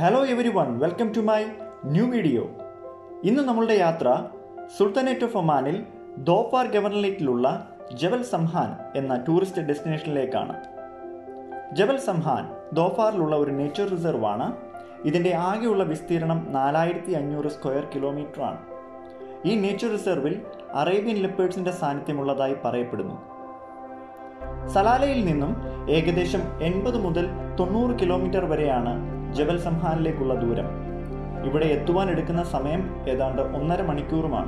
hello everyone welcome to my new video ഇന്ന് നമ്മളുടെ യാത്ര സുൽത്താനേറ്റ് ഓഫ് ഒമാനിൽ ദോഫാർ ഗവർണറേറ്റിലുള്ള ജബൽ സംഹാൻ എന്ന ടൂറിസ്റ്റ് ഡെസ്റ്റിനേഷനിലേക്കാണ് ജബൽ സംഹാൻ ദോഫാറിലുള്ള ഒരു നേച്ചർ റിസർവ് ആണ് ഇതിൻ്റെ ആകെയുള്ള വിസ്തീർണം നാലായിരത്തി അഞ്ഞൂറ് സ്ക്വയർ കിലോമീറ്റർ ആണ് ഈ നേച്ചർ റിസർവിൽ അറേബ്യൻ ലെപ്പേഴ്സിന്റെ സാന്നിധ്യമുള്ളതായി പറയപ്പെടുന്നു സലാലയിൽ നിന്നും ഏകദേശം എൺപത് മുതൽ തൊണ്ണൂറ് കിലോമീറ്റർ വരെയാണ് ജബൽ സംഹാനിലേക്കുള്ള ദൂരം ഇവിടെ എത്തുവാൻ എടുക്കുന്ന സമയം ഏതാണ്ട് ഒന്നര മണിക്കൂറുമാണ്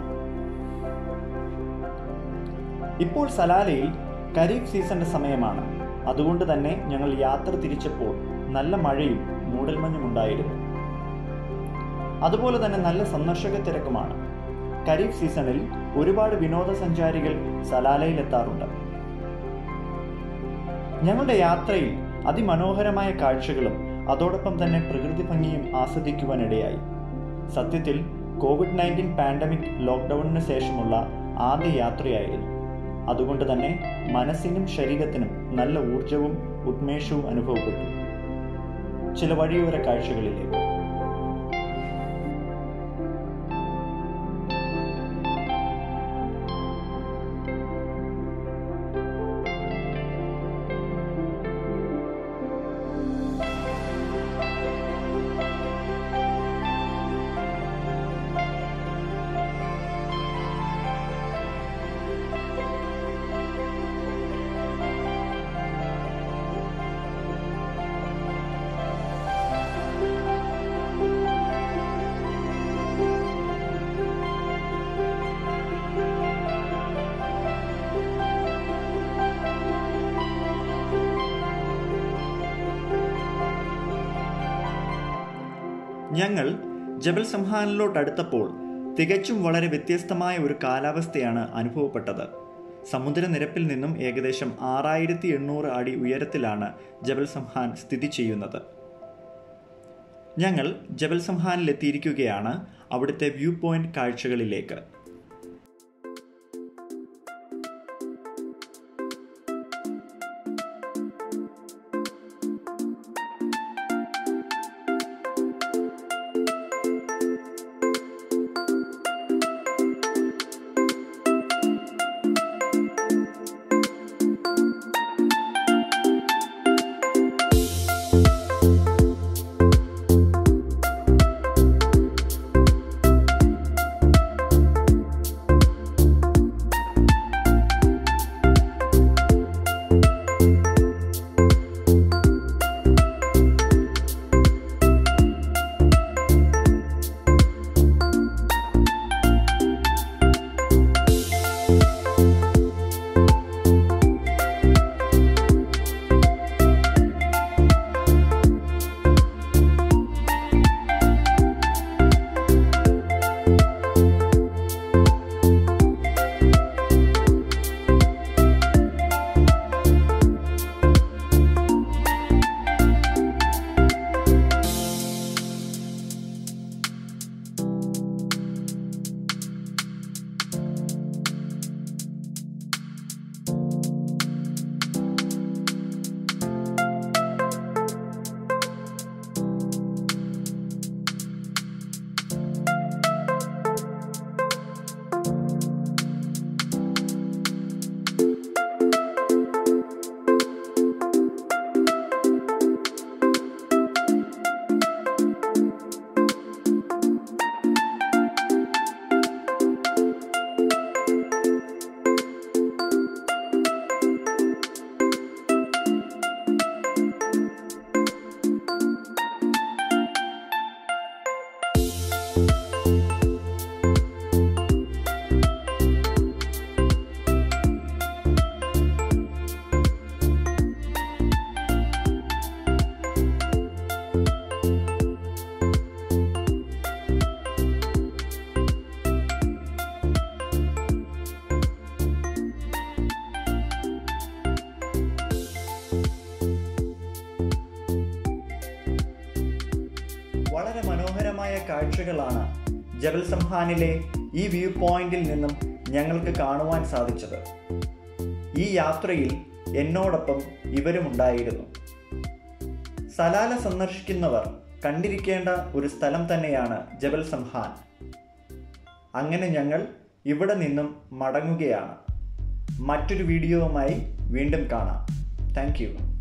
ഇപ്പോൾ സലാലയിൽ ഖരീഫ് സീസണിന്റെ സമയമാണ് അതുകൊണ്ട് തന്നെ ഞങ്ങൾ യാത്ര തിരിച്ചപ്പോൾ നല്ല മഴയും മൂടൽമഞ്ഞും ഉണ്ടായിരുന്നു അതുപോലെ തന്നെ നല്ല സന്ദർശക തിരക്കുമാണ് ഖരീഫ് സീസണിൽ ഒരുപാട് വിനോദസഞ്ചാരികൾ സലാലയിൽ എത്താറുണ്ട് ഞങ്ങളുടെ യാത്രയിൽ അതിമനോഹരമായ കാഴ്ചകളും അതോടൊപ്പം തന്നെ പ്രകൃതി ഭംഗിയും ആസ്വദിക്കുവാനിടയായി സത്യത്തിൽ കോവിഡ് നയൻറ്റീൻ പാൻഡമിക് ലോക്ക്ഡൌണിന് ശേഷമുള്ള ആദ്യ യാത്രയായിരുന്നു അതുകൊണ്ട് തന്നെ മനസ്സിനും ശരീരത്തിനും നല്ല ഊർജവും ഉന്മേഷവും അനുഭവപ്പെട്ടു ചില വഴിയോര കാഴ്ചകളിലേക്ക് ഞങ്ങൾ ജബൽ സംഹാനിലോട്ട് അടുത്തപ്പോൾ തികച്ചും വളരെ വ്യത്യസ്തമായ ഒരു കാലാവസ്ഥയാണ് അനുഭവപ്പെട്ടത് സമുദ്രനിരപ്പിൽ നിന്നും ഏകദേശം ആറായിരത്തി എണ്ണൂറ് അടി ഉയരത്തിലാണ് ജബൽ സംഹാൻ സ്ഥിതി ചെയ്യുന്നത് ഞങ്ങൾ ജബൽ സംഹാനിൽ എത്തിയിരിക്കുകയാണ് അവിടുത്തെ വ്യൂ പോയിന്റ് കാഴ്ചകളിലേക്ക് വളരെ മനോഹരമായ കാഴ്ചകളാണ് ജബൽ സംഹാനിലെ ഈ വ്യൂ പോയിന്റിൽ നിന്നും ഞങ്ങൾക്ക് കാണുവാൻ സാധിച്ചത് ഈ യാത്രയിൽ എന്നോടൊപ്പം ഇവരും ഉണ്ടായിരുന്നു സലാല സന്ദർശിക്കുന്നവർ കണ്ടിരിക്കേണ്ട ഒരു സ്ഥലം തന്നെയാണ് ജബൽ സംഹാൻ അങ്ങനെ ഞങ്ങൾ ഇവിടെ നിന്നും മടങ്ങുകയാണ് മറ്റൊരു വീഡിയോവുമായി വീണ്ടും കാണാം താങ്ക്